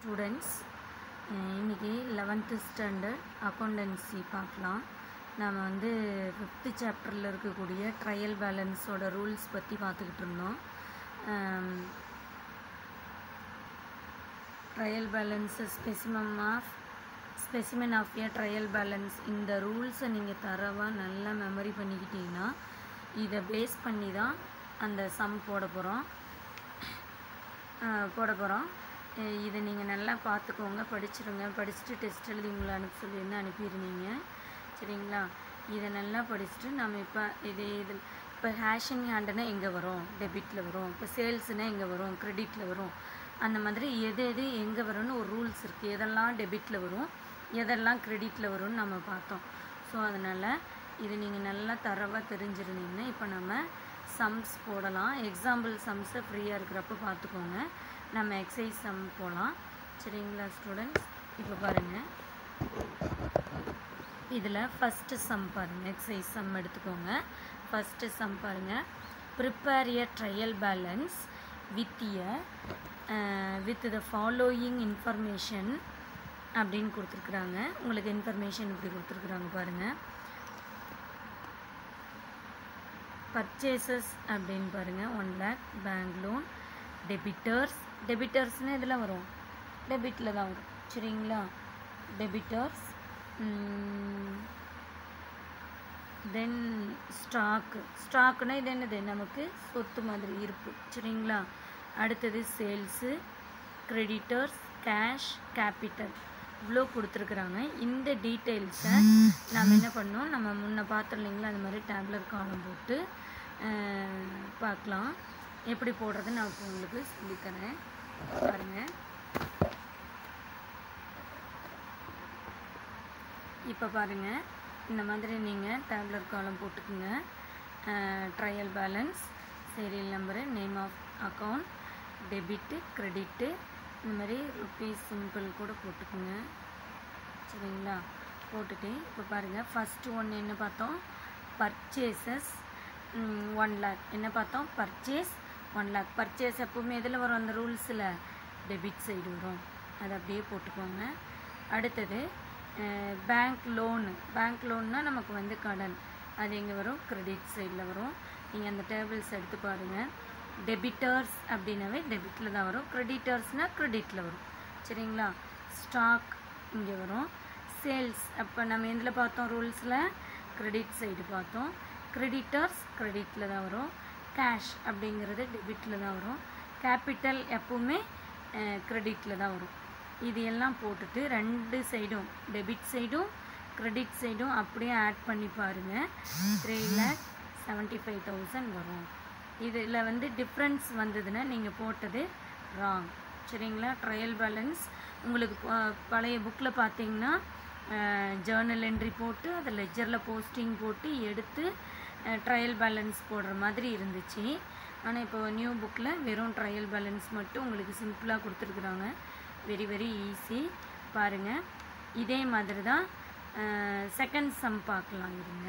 students இன்றைக்கி eleventh standard accountancy பார்க்கலாம் நாம் வந்து ஃபிஃப்த்து சாப்டரில் இருக்கக்கூடிய ட்ரையல் பேலன்ஸோட ரூல்ஸ் பற்றி பார்த்துக்கிட்டு இருந்தோம் trial balance specimen of specimen of a trial balance இந்த ரூல்ஸை நீங்கள் தரவாக நல்லா மெமரி பண்ணிக்கிட்டீங்கன்னா இதை பேஸ் பண்ணி தான் அந்த சம் போட போகிறோம் போட போகிறோம் இதை நீங்கள் நல்லா பார்த்துக்கோங்க படிச்சிருங்க படிச்சுட்டு டெஸ்ட் எழுதி உங்களை அனுப்ப சொல்லியிருந்தா அனுப்பிடுவீங்க சரிங்களா இதை நல்லா படிச்சுட்டு நம்ம இப்போ இது இது இப்போ ஹேஷிங் ஹேண்டுனா எங்கே வரும் டெபிட்டில் வரும் இப்போ சேல்ஸுனால் எங்கே வரும் க்ரெடிட்டில் வரும் அந்த மாதிரி எது எது எங்கே வரும்னு ஒரு ரூல்ஸ் இருக்குது எதெல்லாம் டெபிட்டில் வரும் எதெல்லாம் க்ரெடிட்டில் வரும்னு நம்ம பார்த்தோம் ஸோ அதனால் இது நீங்கள் நல்லா தரவாக தெரிஞ்சிருந்தீங்கன்னா இப்போ நம்ம சம்ஸ் போடலாம் எக்ஸாம்பிள் சம்ஸை ஃப்ரீயாக இருக்கிறப்ப பார்த்துக்கோங்க நம்ம எக்ஸசைஸ் சம் போகலாம் சரிங்களா ஸ்டூடெண்ட்ஸ் இப்போ பாருங்கள் இதில் ஃபஸ்ட்டு சம் பாருங்கள் எக்ஸசைஸ் சம் எடுத்துக்கோங்க ஃபஸ்ட்டு சம் பாருங்கள் prepare a trial balance with a with the following information அப்படின்னு கொடுத்துருக்குறாங்க உங்களுக்கு இன்ஃபர்மேஷன் இப்படி கொடுத்துருக்குறாங்க பாருங்கள் பர்ச்சேசஸ் அப்படின்னு பாருங்கள் one lakh bank loan debtors டெபிட்டர்ஸ்னால் இதில் வரும் டெபிட்டில் தான் வரும் சரிங்களா டெபிட்டர்ஸ் தென் ஸ்டாக்கு ஸ்டாக்குனால் இது என்னது நமக்கு சொத்து மாதிரி இருப்பு சரிங்களா அடுத்தது சேல்ஸு க்ரெடிட்டர்ஸ் கேஷ் கேபிட்டல் இவ்வளோ கொடுத்துருக்குறாங்க இந்த டீட்டெயில்ஸை நம்ம என்ன பண்ணோம் நம்ம முன்ன பார்த்தோம் இல்லைங்களா அந்த மாதிரி டேப்லெட் காலம் போட்டு பார்க்கலாம் எப்படி போடுறது நான் இப்போ உங்களுக்கு சொல்லித்தரேன் பாருங்கள் இப்போ பாருங்கள் இந்த மாதிரி நீங்கள் டேப்லெட் காலம் போட்டுக்குங்க trial balance serial number name of account debit credit இந்த மாதிரி ருப்பீஸ் சிம்பிள் கூட போட்டுக்குங்க சரிங்களா போட்டுட்டு இப்போ பாருங்கள் ஃபஸ்ட்டு ஒன்று என்ன பார்த்தோம் பர்ச்சேசஸ் ஒன் லேக் என்ன பார்த்தோம் பர்ச்சேஸ் ஒன் லேக் பர்ச்சேஸ் எப்போவுமே எதில் வரும் அந்த ரூல்ஸில் டெபிட் சைடு வரும் அதை அப்படியே போட்டுக்கோங்க அடுத்தது பேங்க் லோனு பேங்க் லோன்னா நமக்கு வந்து கடன் அது எங்கே வரும் க்ரெடிட் சைடில் வரும் நீங்கள் அந்த டேபிள்ஸ் எடுத்து பாருங்கள் டெபிட்டர்ஸ் அப்படின்னாவே டெபிட்டில் தான் வரும் க்ரெடிட்டர்ஸ்னால் க்ரெடிட்டில் வரும் சரிங்களா ஸ்டாக் இங்கே வரும் சேல்ஸ் அப்போ நம்ம எதில் பார்த்தோம் ரூல்ஸில் க்ரெடிட் சைடு பார்த்தோம் க்ரெடிட்டர்ஸ் க்ரெடிட்டில் தான் வரும் கேஷ் அப்படிங்கிறது டெபிட்டில் தான் வரும் கேபிட்டல் எப்போவுமே க்ரெடிட்டில் தான் வரும் இது எல்லாம் போட்டுட்டு ரெண்டு சைடும் டெபிட் சைடும் க்ரெடிட் சைடும் அப்படியே ஆட் பண்ணி பாருங்கள் three lakh seventy five thousand வரும் இதில் வந்து டிஃப்ரென்ஸ் வந்ததுன்னா நீங்கள் போட்டது ராங் சரிங்களா ட்ரையல் பேலன்ஸ் உங்களுக்கு பழைய புக்கில் பார்த்தீங்கன்னா ஜேர்னல் என்ட்ரி போட்டு அதை லெஜரில் போஸ்டிங் போட்டு எடுத்து ட்ரையல் பேலன்ஸ் போடுற மாதிரி இருந்துச்சு ஆனால் இப்போ நியூ புக்கில் வெறும் ட்ரையல் பேலன்ஸ் மட்டும் உங்களுக்கு சிம்பிளாக கொடுத்துருக்குறாங்க வெரி வெரி ஈஸி பாருங்கள் இதே மாதிரி தான் செகண்ட் சம் பார்க்கலாம் இருங்க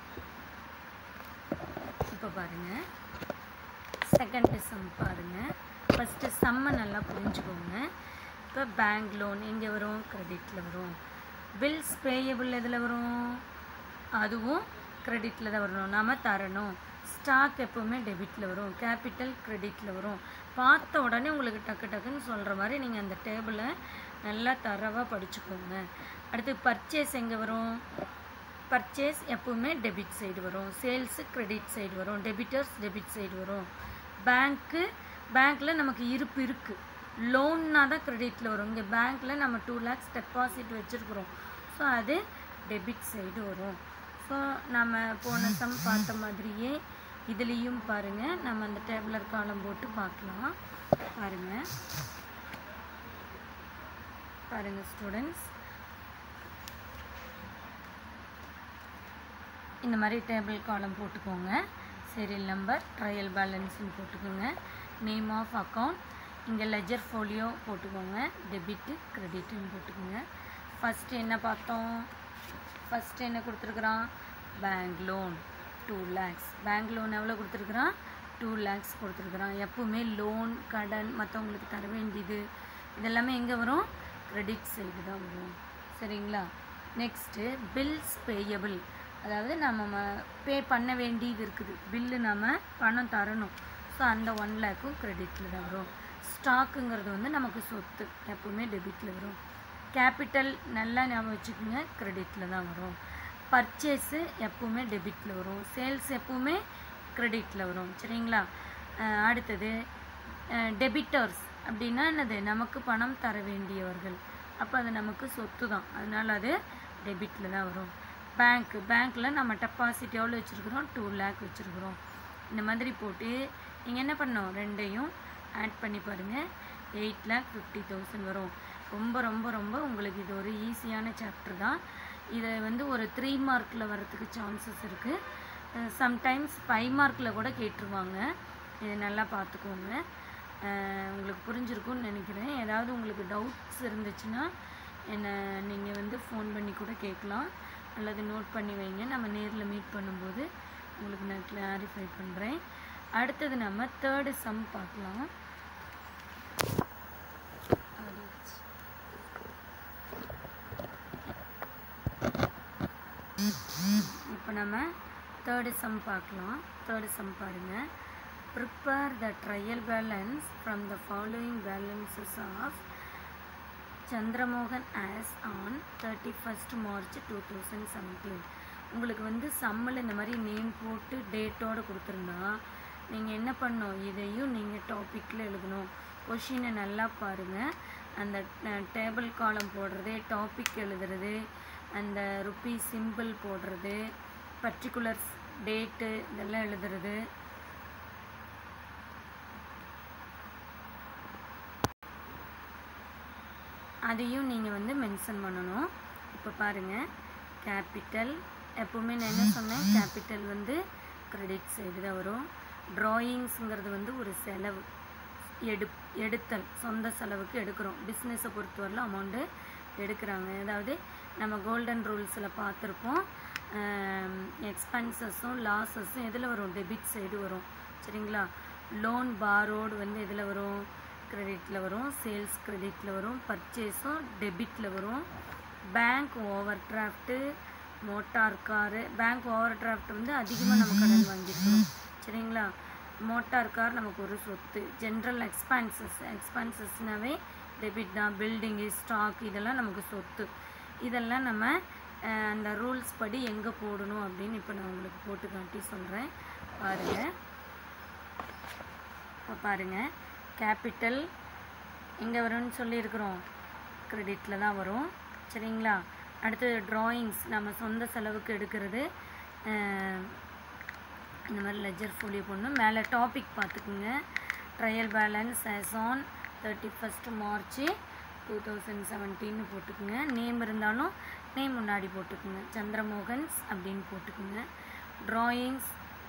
இப்போ பாருங்கள் செகண்ட் சம் பாருங்கள் ஃபஸ்ட்டு செம்மை நல்லா புரிஞ்சுக்கோங்க இப்போ பேங்க் லோன் எங்கே வரும் க்ரெடிட்டில் வரும் பில்ஸ் பேயபிள் எதில் வரும் அதுவும் க்ரெடிட்டில் தான் வரணும் நாம் தரணும் ஸ்டாக் எப்போவுமே டெபிட்டில் வரும் கேபிட்டல் க்ரெடிட்டில் வரும் பார்த்த உடனே உங்களுக்கு டக்கு டக்குன்னு சொல்கிற மாதிரி நீங்கள் அந்த டேபிளை நல்லா தரவாக படிச்சுக்கோங்க அடுத்து பர்ச்சேஸ் எங்கே வரும் பர்ச்சேஸ் எப்போவுமே டெபிட் சைடு வரும் சேல்ஸு க்ரெடிட் சைடு வரும் டெபிட்டர்ஸ் டெபிட் சைடு வரும் பேங்க்கு பேங்க்கில் நமக்கு இருப்பு இருக்குது லோன்னா தான் க்ரெடிட்டில் வரும் இங்கே பேங்க்கில் நம்ம டூ லேக்ஸ் டெபாசிட் வச்சுருக்குறோம் ஸோ அது டெபிட் சைடு வரும் ஸோ நம்ம போன சம் பார்த்த மாதிரியே இதுலேயும் பாருங்கள் நம்ம அந்த டேப்லர் காலம் போட்டு பார்க்கலாம் பாருங்கள் பாருங்கள் ஸ்டூடெண்ட்ஸ் இந்த மாதிரி டேபிள் காலம் போட்டுக்கோங்க சீரியல் நம்பர் ட்ரையல் பேலன்ஸ்னு போட்டுக்கோங்க நேம் ஆஃப் அக்கௌண்ட் இங்கே லெஜர் ஃபோலியோ போட்டுக்கோங்க டெபிட்டு க்ரெடிட்டுன்னு போட்டுக்கோங்க ஃபஸ்ட்டு என்ன பார்த்தோம் ஃபஸ்ட்டு என்ன கொடுத்துருக்குறான் bank loan two lakhs bank loan எவ்வளோ கொடுத்துருக்குறான் டூ லேக்ஸ் கொடுத்துருக்குறான் எப்போவுமே லோன் கடன் மற்றவங்களுக்கு தர வேண்டியது இதெல்லாமே எங்கே வரும் கிரெடிட் சைடு தான் வரும் சரிங்களா நெக்ஸ்ட்டு பில்ஸ் பேயபிள் அதாவது நம்ம பே பண்ண வேண்டியது இருக்குது பில்லு நம்ம பணம் தரணும் ஸோ அந்த ஒன் லேக்கும் கிரெடிட்டில் தான் வரும் ஸ்டாக்குங்கிறது வந்து நமக்கு சொத்து எப்பவுமே டெபிட்டில் வரும் கேபிட்டல் நல்லா ஞாபகம் வச்சுக்கோங்க கிரெடிட்டில் தான் வரும் பர்ச்சேஸு எப்பவுமே டெபிட்டில் வரும் சேல்ஸ் எப்பவுமே கிரெடிட்டில் வரும் சரிங்களா அஹ் அடுத்தது டெபிட்டர்ஸ் அப்படின்னா என்னது நமக்கு பணம் தர வேண்டியவர்கள் அப்போ அது நமக்கு சொத்து தான் அதனால் அது டெபிட்டில் தான் வரும் பேங்க் பேங்க்கில் நம்ம டெபாசிட் எவ்வளோ வச்சுருக்குறோம் டூ லேக் வச்சுருக்குறோம் இந்த மாதிரி போட்டு நீங்கள் என்ன பண்ணணும் ரெண்டையும் ஆட் பண்ணி பாருங்கள் எயிட் லேக் ஃபிஃப்டி தௌசண்ட் வரும் ரொம்ப ரொம்ப ரொம்ப உங்களுக்கு இது ஒரு ஈஸியான சாப்டர் தான் இதை வந்து ஒரு த்ரீ மார்க்கில் வரதுக்கு சான்சஸ் இருக்குது சம்டைம்ஸ் ஃபைவ் மார்க்கில் கூட கேட்டுருவாங்க இதை நல்லா பார்த்துக்கோங்க அஹ் உங்களுக்கு புரிஞ்சிருக்கும்னு நினைக்கிறேன் ஏதாவது உங்களுக்கு டவுட்ஸ் இருந்துச்சுன்னா என்னை நீங்கள் வந்து ஃபோன் பண்ணி கூட கேட்கலாம் அல்லது நோட் பண்ணி வைங்க நம்ம நேரில் மீட் பண்ணும்போது உங்களுக்கு நான் கிளாரிஃபை பண்ணுறேன் அடுத்தது நம்ம தேர்டு சம் பார்க்கலாம் இப்போ நம்ம தேர்டு சம் பார்க்கலாம் தேர்டு சம் பாருங்கள் prepare the trial balance from the following balances of Chandramohan as on thirty first March two thousand seventeen உங்களுக்கு வந்து சம்மில் இந்த மாதிரி நேம் போட்டு டேட்டோடு கொடுத்துருந்தா நீங்கள் என்ன பண்ணணும் இதையும் நீங்கள் டாப்பிக்கில் எழுதணும் கொஷினை நல்லா பாருங்கள் அந்த டேபிள் காலம் போடுறது டாபிக் எழுதுறது அந்த ருப்பி சிம்பிள் போடுறது பர்டிகுலர் டேட்டு இதெல்லாம் எழுதுறது அதையும் நீங்கள் வந்து மென்ஷன் பண்ணணும் இப்போ பாருங்கள் கேபிட்டல் எப்போவுமே நான் என்ன சொன்னேன் கேபிட்டல் வந்து கிரெடிட் சைடு தான் வரும் ட்ராயிங்ஸுங்கிறது வந்து ஒரு செலவு எடு எடுத்தல் சொந்த செலவுக்கு எடுக்கிறோம் பிஸ்னஸை பொறுத்தவரையிலும் அமௌண்ட்டு எடுக்கிறாங்க அதாவது நம்ம கோல்டன் ரூல்ஸில் பார்த்துருப்போம் எக்ஸ்பென்சஸும் லாஸஸும் எதில் வரும் டெபிட் சைடு வரும் சரிங்களா லோன் பாரோடு வந்து எதில் வரும் கிரெடிட்டில் வரும் சேல்ஸ் கிரெடிட்டில் வரும் பர்ச்சேஸும் டெபிட்டில் வரும் bank overdraft motor car bank overdraft வந்து அதிகமாக நம்ம கடன் வாங்கியிருக்கோம் சரிங்களா மோட்டார் கார் நமக்கு ஒரு சொத்து ஜென்ரல் எக்ஸ்பென்சஸ் எக்ஸ்பென்சஸ்னாவே டெபிட் தான் பில்டிங்கு ஸ்டாக் இதெல்லாம் நமக்கு சொத்து இதெல்லாம் நம்ம அஹ், அந்த ரூல்ஸ் படி எங்கே போடணும் அப்படின்னு இப்போ நான் உங்களுக்கு போட்டு காட்டி சொல்கிறேன் பாருங்கள் இப்போ பாருங்கள் கேபிட்டல் எங்கே வரும்னு சொல்லியிருக்கிறோம் கிரெடிட்டில் தான் வரும் சரிங்களா அடுத்தது ட்ராயிங்ஸ் நம்ம சொந்த செலவுக்கு எடுக்கிறது அஹ், இந்த மாதிரி லெஜர் ஃபோலியோ போடணும் மேலே டாபிக் பார்த்துக்குங்க trial balance as on thirty first March two thousand செவன்டீன்னு போட்டுக்குங்க நேம் இருந்தாலும் நேம் முன்னாடி போட்டுக்குங்க சந்திரமோகன்ஸ் அப்படின்னு போட்டுக்குங்க ட்ராயிங்ஸ்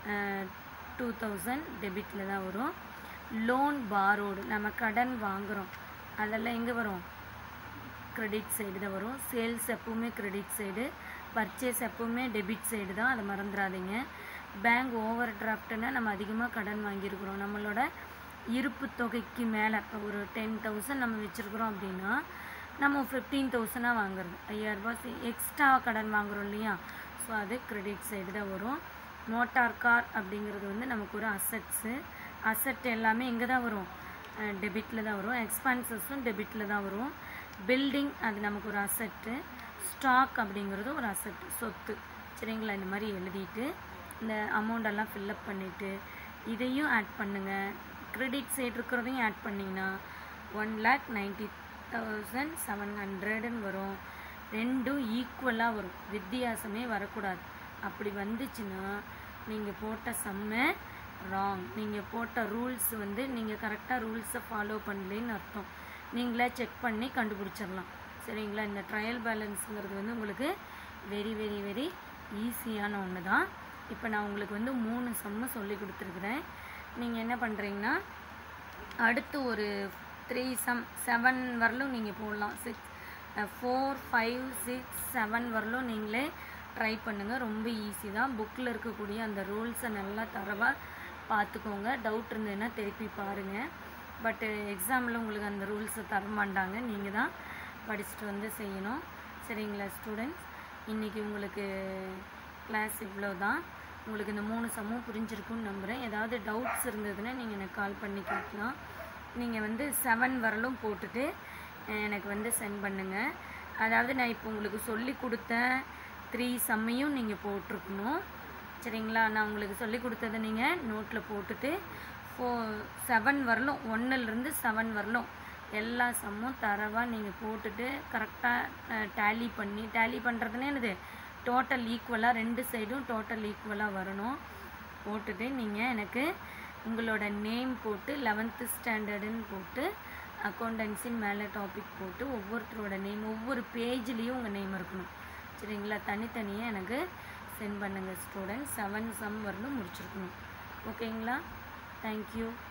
டூ தௌசண்ட் டெபிட்டில் தான் வரும் லோன் பாரோடு நம்ம கடன் வாங்குகிறோம் அதெல்லாம் எங்கே வரும் கிரெடிட் சைடு தான் வரும் சேல்ஸ் எப்பவுமே கிரெடிட் சைடு பர்ச்சேஸ் எப்பவுமே டெபிட் சைடு தான் அதை மறந்துடாதீங்க பேங்க் ஓவர் டிராஃப்ட்னா நம்ம அதிகமாக கடன் வாங்கியிருக்கிறோம் நம்மளோட இருப்பு தொகைக்கு மேலே இப்போ ஒரு டென் தௌசண்ட் நம்ம வச்சுருக்குறோம் அப்படின்னா நம்ம ஃபிஃப்டீன் தௌசண்டாக வாங்குறது ஐயாயிரரூபா எக்ஸ்ட்ரா கடன் வாங்குறோம் இல்லையா ஸோ அது கிரெடிட் சைடு தான் வரும் மோட்டார் கார் அப்படிங்கிறது வந்து நமக்கு ஒரு அசட்ஸு அசட் எல்லாமே எங்கே தான் வரும் டெபிட்டில் தான் வரும் எக்ஸ்பென்சஸும் டெபிட்டில் தான் வரும் பில்டிங் அது நமக்கு ஒரு அசட்டு ஸ்டாக் அப்படிங்கிறது ஒரு அசட் சொத்து சரிங்களா இந்த மாதிரி எழுதிட்டு இந்த அமௌண்டெல்லாம் ஃபில்லப் பண்ணிவிட்டு இதையும் ஆட் பண்ணுங்கள் கிரெடிட் சைடு இருக்கிறதையும் ஆட் பண்ணிங்கன்னா one lakh ninety thousand seven ஹண்ட்ரடுன்னு வரும் ரெண்டும் ஈக்குவலாக வரும் வித்தியாசமே வரக்கூடாது அப்படி வந்துச்சுன்னா நீங்கள் போட்ட சம்மை ராங் நீங்கள் போட்ட ரூல்ஸ் வந்து நீங்கள் கரெக்டாக ரூல்ஸை ஃபாலோ பண்ணலேன்னு அர்த்தம் நீங்களே செக் பண்ணி கண்டுபிடிச்சிடலாம் சரிங்களா இந்த ட்ரையல் பேலன்ஸுங்கிறது வந்து உங்களுக்கு வெரி வெரி வெரி ஈஸியான ஒன்று தான் இப்போ நான் உங்களுக்கு வந்து மூணு சம்மு சொல்லி கொடுத்துருக்குறேன் நீங்கள் என்ன பண்ணுறீங்கன்னா அடுத்து ஒரு த்ரீ சம் செவன் வரலும் நீங்கள் போடலாம் six four five six seven வரலும் நீங்களே ட்ரை பண்ணுங்கள் ரொம்ப ஈஸி தான் புக்கில் இருக்கக்கூடிய அந்த ரூல்ஸை நல்லா தரவாக பார்த்துக்கோங்க டவுட் இருந்ததுன்னா திருப்பி பாருங்கள் பட்டு எக்ஸாமில் உங்களுக்கு அந்த ரூல்ஸை தர மாட்டாங்க நீங்கள் தான் படிச்சுட்டு வந்து செய்யணும் சரிங்களா ஸ்டூடெண்ட்ஸ் இன்றைக்கி உங்களுக்கு கிளாஸ் இவ்வளோ தான் உங்களுக்கு இந்த மூணு சமம் புரிஞ்சிருக்கும்னு நம்புகிறேன் ஏதாவது டவுட்ஸ் இருந்ததுன்னா நீங்கள் எனக்கு கால் பண்ணி கேட்கலாம் நீங்கள் வந்து செவன் வரலும் போட்டுட்டு அஹ், எனக்கு வந்து சென்ட் பண்ணுங்கள் அதாவது நான் இப்போ உங்களுக்கு சொல்லி கொடுத்த த்ரீ சம்மையும் நீங்கள் போட்டிருக்கணும் சரிங்களா நான் உங்களுக்கு சொல்லி கொடுத்ததை நீங்கள் நோட்டில் போட்டுட்டு ஃபோ செவன் வரலும் ஒன்றுலேருந்து செவன் வரலும் எல்லா சம்மும் தரவாக நீங்கள் போட்டுட்டு கரெக்டாக டேலி பண்ணி டேலி பண்ணுறதுனே என்னது டோட்டல் ஈக்குவலாக ரெண்டு சைடும் டோட்டல் ஈக்குவலாக வரணும் போட்டுட்டு நீங்கள் எனக்கு உங்களோட நேம் போட்டு லெவன்த்து ஸ்டாண்டர்டுன்னு போட்டு அக்கௌண்டன்சின்னு மேலே டாபிக் போட்டு ஒவ்வொருத்தரோட நேம் ஒவ்வொரு பேஜ்லேயும் உங்கள் நேம் இருக்கணும் சரிங்களா தனித்தனியாக எனக்கு சென்ட் பண்ணுங்கள் ஸ்டூடெண்ட் செவன் சம் வரலும் முடிச்சிருக்கணும் ஓகேங்களா தேங்க்யூ